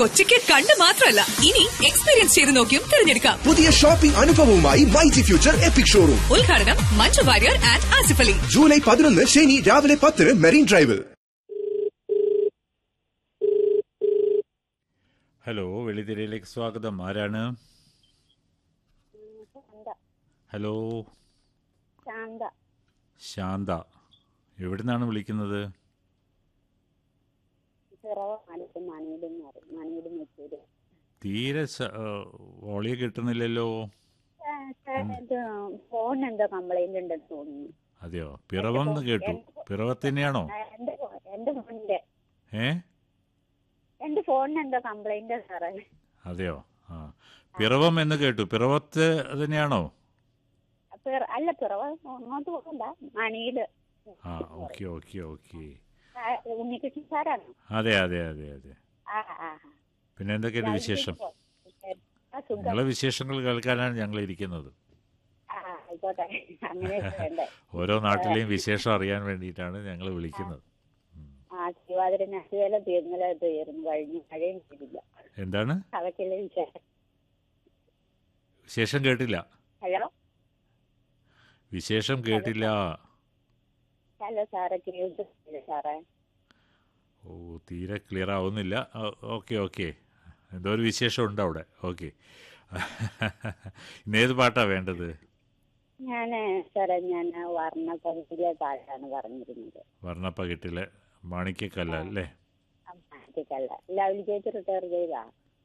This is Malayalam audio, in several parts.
കൊച്ചിക്ക് കണ്ടു മാത്രമല്ല ഇനി എക്സ്പീരിയൻസ് ചെയ്ത് നോക്കിയും തിരഞ്ഞെടുക്കാം പുതിയ ഷോപ്പിംഗ് അനുഭവവുമായി മൈജി ഫ്യൂച്ചർ എപ്പിക് ഷോറൂം ഉദ്ഘാടനം മഞ്ജു വാര്യർ ആൻഡ് ആസിഫ് അലി ജൂലൈ പതിനൊന്ന് ശനി രാവിലെ പത്തിന് മെറീൻ ഡ്രൈവിൽ ഹലോ വെളിതിരയിലേക്ക് സ്വാഗതം ആരാണ് ഹലോ ശാന്ത ശാന്ത എവിടുന്നാണ് വിളിക്കുന്നത് പിറവ അടുത്ത് മണിയിടും മണിയിടും വെച്ചൂര് തീരെ സ- ആ, വോളിയം കിട്ടുന്നില്ലല്ലോ ഇത് ഫോൺ എന്തോ കംപ്ലൈന്റ് ഉണ്ടെന്ന് തോന്നുന്നു അതെയോ പിറവം എന്ന് കേട്ടു പിറവത്തന്നെയാണോ ആ, എന്റെ ഫോ- എന്റെ ഫോണിന്റെ ഏ എന്റെ ഫോണിന് എന്തോ കംപ്ലൈന്റ് സാറേ അതെയോ ആ പിറവം എന്ന് കേട്ടു പിറവത്ത് തന്നെയാണോ പിറ- അല്ല പിറവ അങ്ങോട്ട് പോകണ്ട മണിയിട് ആ ഓക്കെ ഓക്കെ ഓക്കെ ആ, ഉണ്ണികൃഷ്ണൻ സാറാണോ അതെ അതെ അതെ അതെ ആ ആ ആ. പിന്നെ എന്തൊക്കെയുണ്ട് വിശേഷം ആ സുഖം നിങ്ങളെ വിശേഷങ്ങൾ കേൾക്കാനാണ് ഞങ്ങൾ ഇരിക്കുന്നത് ആ ആയിക്കോട്ടെ അങ്ങനെ വേണ്ടേ ഓരോ നാട്ടിലെയും വിശേഷം അറിയാൻ വേണ്ടിയിട്ടാണ് ഞങ്ങൾ വിളിക്കുന്നത് ആ തിരുവാതിര നശുവേല തീർന്നല തീർന്നു കഴിഞ്ഞു മഴയും ചെയ്തില്ല എന്താണ് അതൊക്കെയല്ലേ വിശേഷം വിശേഷം കേട്ടില്ല ഹലോ വിശേഷം കേട്ടില്ല ഹലോ സാറേ കേൾക്കുന്നില്ല സാറേ ഓ തീരെ ക്ലിയർ ആവുന്നില്ല ഓക്കെ ഓക്കെ എന്തോ ഒരു വിശേഷം ഉണ്ട് അവിടെ ഓക്കെ ഇന്നേത് പാട്ടാ വേണ്ടത് ഞാൻ സാറേ ഞാൻ വർണ്ണപ്പതിലെ പാട്ടാണ് പറഞ്ഞിരുന്നത് വർണ്ണപ്പകിട്ടിലെ മാണിക്യക്കല്ല അല്ലേ മാറ്റിക്കല്ല ലവ്ലി ചേച്ചി റിട്ടയർ ചെയ്താ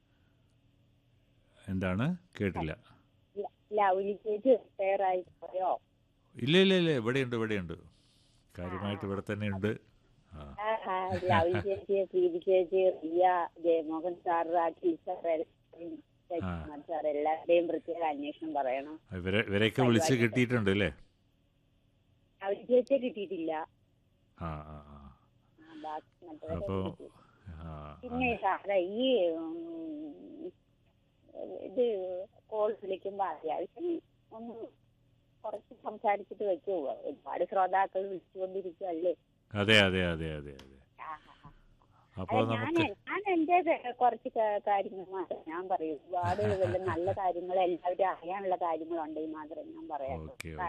എന്താണ് കേട്ടില്ല ല- ലവ്ലി ചേച്ചി റിട്ടയർ ആയി പോയോ ഇല്ല ഇല്ല ഇല്ല ഇവിടെയുണ്ട് ഇവിടെയുണ്ട് കാര്യമായിട്ട് ഇവിടെ തന്നെ ഉണ്ട് ആ ആ, ആ, ലവ്ലി ചേച്ചി പ്രീതി ചേച്ചി റിയ ജയമോഹൻ സാർ രാഖി സാർ എല്ലാവരെയും രജികുമാർ സാർ എല്ലാവരുടെയും പ്രത്യേക അന്വേഷണം പറയണം ഇവരെ ഇവരെയൊക്കെ വിളിച്ച് കിട്ടിയിട്ടുണ്ട് അല്ലേ ലവ്ലി ചേച്ചിയെ കിട്ടിയിട്ടില്ല ആ ആ ആ ആ, ബാക്കി മറ്റവരെ അപ്പോൾ കിട്ടി. ആ പിന്നെ സാറേ ഈ ഉം, ഇത് കോൾ വിളിക്കുമ്പോ അത്യാവശ്യം ഒന്ന് കുറച്ച് സംസാരിച്ചിട്ട് വെക്കൂ ഒരുപാട് ശ്രോതാക്കൾ വിളിച്ചുകൊണ്ടിരിക്കുവല്ലേ അതെ അതെ അതെ അതെ അതെ ആ, ആ, ആ. അപ്പോൾ അല്ല, ഞാൻ നമുക്ക് ഞാൻ എന്റെ കുറച്ച് ക- കാര്യങ്ങൾ മാത്രം ഞാൻ പറയും ഒരുപാട് വല്ല നല്ല കാര്യങ്ങൾ എല്ലാവരും അറിയാനുള്ള കാര്യങ്ങളുണ്ടെങ്കിൽ മാത്രമേ ഞാൻ പറയാം ഓക്കെ